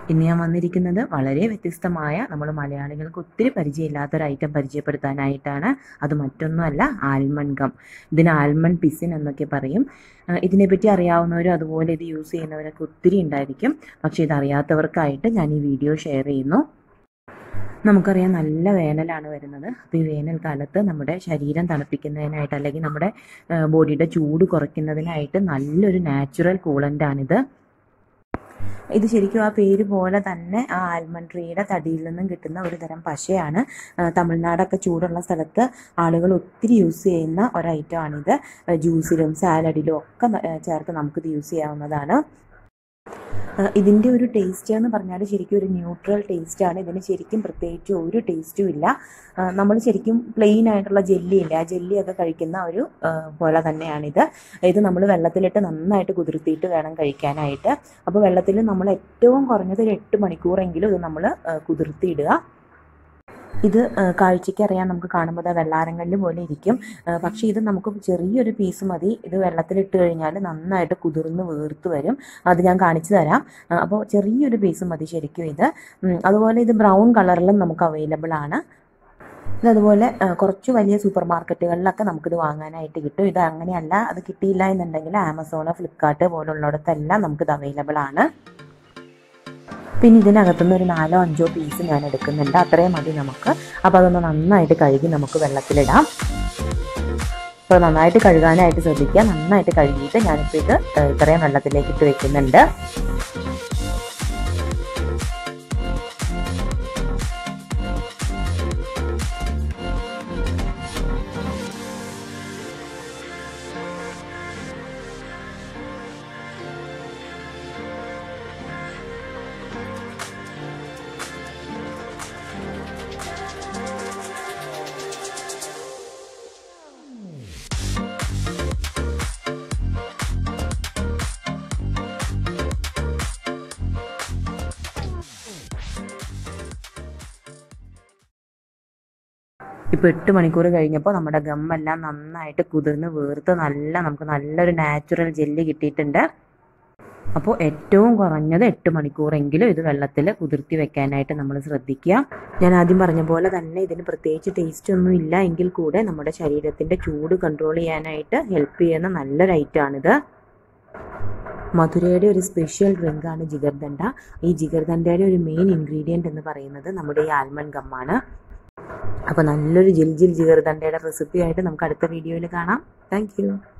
ഇന്ന് ഞാൻ വന്നിരിക്കുന്നത് വളരെ വ്യത്യസ്തമായ നമ്മൾ മലയാളികൾക്ക് ഒത്തിരി പരിചയമില്ലാത്ത ഒരു ഐറ്റം പരിചയപ്പെടുത്താനായിട്ടാണ് അത് മറ്റൊന്നുമല്ല ആൽമണ്ട് ഗം ഇതിന് ആൽമണ്ട് പിസിൻ എന്നൊക്കെ പറയും ആ, ഇതിനെപ്പറ്റി അറിയാവുന്നവരും അതുപോലെ ഇത് യൂസ് ചെയ്യുന്നവരൊക്കെ ഒത്തിരി ഉണ്ടായിരിക്കും പക്ഷേ ഇതറിയാത്തവർക്കായിട്ട് ഞാൻ ഈ വീഡിയോ ഷെയർ ചെയ്യുന്നു നമുക്കറിയാം നല്ല വേനലാണ് വരുന്നത് അപ്പോൾ ഈ വേനൽക്കാലത്ത് നമ്മുടെ ശരീരം തണുപ്പിക്കുന്നതിനായിട്ട് അല്ലെങ്കിൽ നമ്മുടെ ബോഡിയുടെ ചൂട് കുറയ്ക്കുന്നതിനായിട്ട് നല്ലൊരു നാച്ചുറൽ കൂളൻ്റാണിത് ഇത് ശരിക്കും ആ പേര് പോലെ തന്നെ ആ ആൽമണ്ട് ട്രീയുടെ തടിയിൽ നിന്നും കിട്ടുന്ന ഒരു തരം പശയാണ് ആ, തമിഴ്നാടൊക്കെ ചൂടുള്ള സ്ഥലത്ത് ആളുകൾ ഒത്തിരി യൂസ് ചെയ്യുന്ന ഒരു ഐറ്റമാണിത് ജ്യൂസിലും സാലഡിലും ഒക്കെ ന- ചേർത്ത് നമുക്കിത് യൂസ് ചെയ്യാവുന്നതാണ് ആ, ഇതിൻ്റെ ഒരു ടേസ്റ്റ് എന്ന് പറഞ്ഞാൽ ശരിക്കും ഒരു ന്യൂട്രൽ ടേസ്റ്റ് ആണ് ഇതിന് ശരിക്കും പ്രത്യേകിച്ച് ഒരു ടേസ്റ്റും ഇല്ല നമ്മൾ ശരിക്കും പ്ലെയിൻ ആയിട്ടുള്ള ജെല്ലി ഇല്ലേ ആ ജെല്ലിയൊക്കെ കഴിക്കുന്ന ഒരു ആ, പോലെ തന്നെയാണിത് ഇത് നമ്മൾ വെള്ളത്തിലിട്ട് നന്നായിട്ട് കുതിർത്തിയിട്ട് വേണം കഴിക്കാനായിട്ട് അപ്പോൾ വെള്ളത്തിൽ നമ്മൾ ഏറ്റവും കുറഞ്ഞത് ഒരു എട്ട് മണിക്കൂറെങ്കിലും ഇത് നമ്മൾ കുതിർത്തിയിടുക ഇത് ആ, കാഴ്ചയ്ക്ക് അറിയാൻ നമുക്ക് കാണുമ്പോൾ ദാ വെള്ളാരങ്കല്ല് പോലെ ഇരിക്കും ആ, പക്ഷേ ഇത് നമുക്ക് ചെറിയൊരു പീസ് മതി ഇത് വെള്ളത്തിലിട്ട് കഴിഞ്ഞാൽ നന്നായിട്ട് കുതിർന്ന് വീർത്ത് വരും അത് ഞാൻ കാണിച്ചു തരാം ആ, അപ്പോൾ ചെറിയൊരു പീസ് മതി ശരിക്കും ഇത് ഉം, അതുപോലെ ഇത് ബ്രൗൺ കളറിലും നമുക്ക് അവൈലബിൾ ആണ് ഇത് അതുപോലെ ആ, കുറച്ച് വലിയ സൂപ്പർ മാർക്കറ്റുകളിലൊക്കെ നമുക്കിത് വാങ്ങാനായിട്ട് കിട്ടും ഇത് അങ്ങനെയല്ല അത് കിട്ടിയില്ല എന്നുണ്ടെങ്കിൽ ആമസോൺ ഫ്ലിപ്കാർട്ട് പോലുള്ളിടത്തെല്ലാം നമുക്കിത് അവൈലബിൾ ആണ് പിന്നെ ഇതിനകത്തുനിന്ന് ഒരു നാലോ അഞ്ചോ പീസ് ഞാൻ എടുക്കുന്നുണ്ട് അത്രയും മതി നമുക്ക് അപ്പോൾ അതൊന്ന് നന്നായിട്ട് കഴുകി നമുക്ക് വെള്ളത്തിലിടാം അപ്പോൾ നന്നായിട്ട് കഴുകാനായിട്ട് ശ്രദ്ധിക്കുക നന്നായിട്ട് കഴുകിയിട്ട് ഞാനിപ്പോൾ ഇത് ഏഹ്, ഇത്രയും വെള്ളത്തിലേക്ക് ഇട്ട് വെക്കുന്നുണ്ട് ഇപ്പോൾ എട്ട് മണിക്കൂർ കഴിഞ്ഞപ്പോൾ നമ്മുടെ ഗമ്മെല്ലാം നന്നായിട്ട് കുതിർന്ന് വീർത്ത് നല്ല നമുക്ക് നല്ലൊരു നാച്ചുറൽ ജെല്ലി കിട്ടിയിട്ടുണ്ട് അപ്പോൾ ഏറ്റവും കുറഞ്ഞത് എട്ട് മണിക്കൂറെങ്കിലും ഇത് വെള്ളത്തിൽ കുതിർത്തി വെക്കാനായിട്ട് നമ്മൾ ശ്രദ്ധിക്കുക ഞാൻ ആദ്യം പറഞ്ഞ പോലെ തന്നെ ഇതിന് പ്രത്യേകിച്ച് ടേസ്റ്റ് ഒന്നും ഇല്ല എങ്കിൽ കൂടെ നമ്മുടെ ശരീരത്തിൻ്റെ ചൂട് കൺട്രോൾ ചെയ്യാനായിട്ട് ഹെൽപ്പ് ചെയ്യുന്ന നല്ലൊരു ഐറ്റമാണിത് മധുരയുടെ ഒരു സ്പെഷ്യൽ ഡ്രിങ്കാണ് ജിഗർദണ്ഡ ഈ ജിഗർദണ്ഡയുടെ ഒരു മെയിൻ ഇൻഗ്രീഡിയൻറ്റ് എന്ന് പറയുന്നത് നമ്മുടെ ഈ ആൽമണ്ട് ഗമ്മാണ് അപ്പോൾ നല്ലൊരു ജിൽ ജിൽ ജിഗർദണ്ഡയുടെ റെസിപ്പി ആയിട്ട് നമുക്ക് അടുത്ത വീഡിയോയിൽ കാണാം താങ്ക്